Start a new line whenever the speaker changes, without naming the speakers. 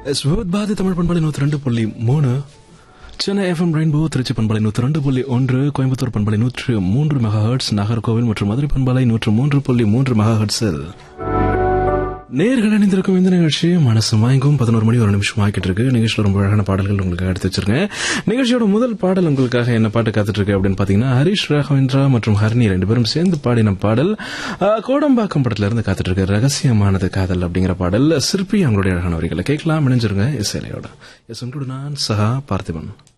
S விவத் பாதி தமிழ் பண்பாளி நூற்றி ரெண்டு புள்ளி மூணு சென்னை எஃப்எம் ரெயின்போ திருச்சி பண்பாளை நூற்றி ரெண்டு புள்ளி ஒன்று கோயம்புத்தூர் பண்பாளை நூற்று மூன்று மெகா ஹெர்ட்ஸ் நாகர்கோவில் மற்றும் மதுரை பண்பாளை நூற்று மூன்று புள்ளி மூன்று மெகா ஹெர்ட்ஸில் நேர்கள் இணைந்திருக்கும் இந்த நிகழ்ச்சி மனசு மயங்கும் பதினோரு மணி ஒரு நிமிஷம் ஆக்கிட்டு இருக்கு நிகழ்ச்சியில் ரொம்ப அழகான பாடல்கள் உங்களுக்கு எடுத்து வச்சிருக்கேன் நிகழ்ச்சியோட முதல் பாடல் உங்களுக்காக என்ன பாட்டு காத்துட்டு இருக்கு அப்படின்னு பாத்தீங்கன்னா ஹரிஷ் ராகவேந்திரா மற்றும் ஹர்னி ரெண்டு பேரும் சேர்ந்து பாடின பாடல் ஆஹ், கோடம்பாக்கம் படத்துல இருந்து காத்துட்டு இருக்கு ரகசியமானது காதல் அப்படிங்கிற பாடல் சிற்பி அவங்களுடைய அழகான வரிகளை கேட்கலாம் இணைஞ்சிருங்க இசைலையோட எஸ் உங்களோட நான் சஹா பார்த்திபன்